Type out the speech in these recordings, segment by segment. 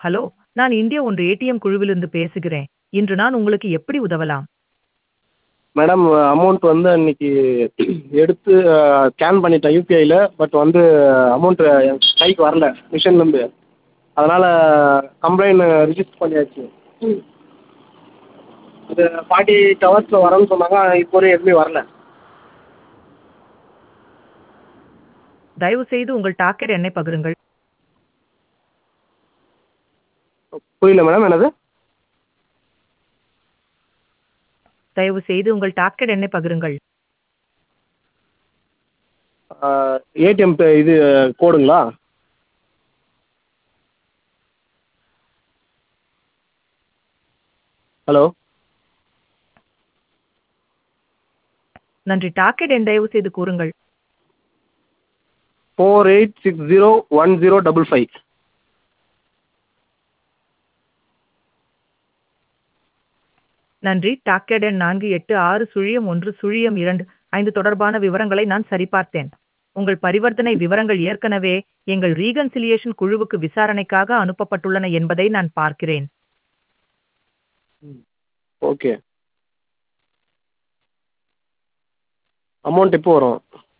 hello நான் India ஒன்று ATM குழுவிலிருந்து பேசுகிறேன் இன்று நான் உங்களுக்கு எப்படி உதவலாம் மேடம் அமௌண்ட் வந்து அன்னைக்கு எடுத்து ஸ்கேன் பண்ணிட்டேன் யூபிஐயில் பட் வந்து அமௌண்ட்டு என் கைக்கு வரல மிஷின்லேருந்து அதனால் கம்ப்ளைண்ட் ரிஜிஸ்டர் பண்ணியாச்சு அது ஃபார்ட்டி எயிட் ஹவர்ஸில் வரேன்னு சொன்னாங்க இப்போ வரையும் எதுவுமே வரல தயவுசெய்து உங்கள் டாக்கெட் எண்ணை பகிருங்கள் புரியல மேடம் என்னது தயவுசெய்து உங்கள் டாக்கெட் எண்ணை பகிருங்கள் ஏடிஎம் இது கோடுங்களா ஹலோ நன்றி டாக்கெட் எண் தயவுசெய்து கூறுங்கள் four eight six zero one zero double five நன்றி டாக்கெட் எண் நான்கு எட்டு ஆறு சுழியம் ஒன்று சுழியம் இரண்டு ஐந்து தொடர்பான விவரங்களை நான் சரிபார்த்தேன் உங்கள் பரிவர்த்தனை விவரங்கள் ஏற்கனவே எங்கள் ரீகன்சிலியேஷன் குழுவுக்கு விசாரணைக்காக அனுப்பப்பட்டுள்ளன என்பதை நான் பார்க்கிறேன் ஓகே அமௌண்ட் எப்போ வரும்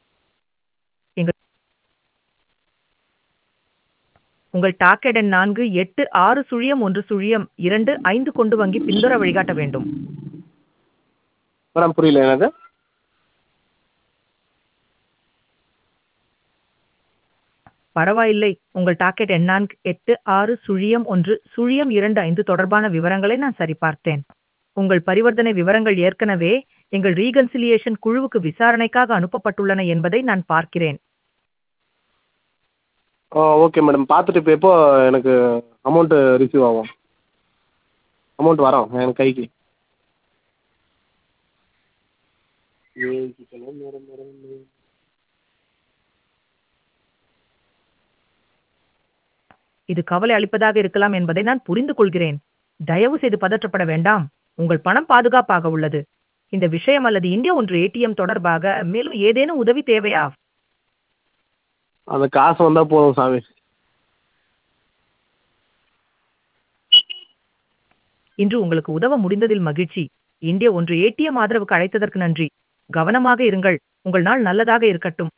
உங்கள் டாக்கெட் எண் நான்கு எட்டு ஆறு சுழியம் ஒன்று சுழியம் இரண்டு ஐந்து கொண்டு வங்கி பின்தொர வழிகாட்ட வேண்டும் மேடம் புரியல என்னது பரவாயில்லை உங்கள் டாக்கெட் எண் நான்கு எட்டு ஆறு சுழியம் ஒன்று சுழியம் இரண்டு ஐந்து தொடர்பான விவரங்களை நான் சரிபார்த்தேன் உங்கள் பரிவர்த்தனை விவரங்கள் ஏற்கனவே எங்கள் ரீகன்சிலியேஷன் குழுவுக்கு விசாரணைக்காக அனுப்பப்பட்டுள்ளன என்பதை நான் பார்க்கிறேன் ஆ ஓகே மேடம் பார்த்துட்டு இப்போ எப்போ எனக்கு அமௌண்ட்டு ரிசீவ் ஆகும் அமௌண்ட் வரும் என் கைக்கு இது கவலை அளிப்பதாக இருக்கலாம் என்பதை நான் புரிந்து கொள்கிறேன் தயவு செய்து பதற்றப்பட வேண்டாம் உங்கள் பணம் பாதுகாப்பாக உள்ளது இந்த விஷயம் அல்லது இந்தியா ஒன்று ஏடிஎம் தொடர்பாக மேலும் ஏதேனும் உதவி தேவையா அந்த காசு வந்தால் போதும் சாமி இன்று உங்களுக்கு உதவ முடிந்ததில் மகிழ்ச்சி இந்தியா ஒன்று ஏடிஎம் ஆதரவுக்கு அழைத்ததற்கு நன்றி கவனமாக இருங்கள் உங்கள் நாள் நல்லதாக இருக்கட்டும்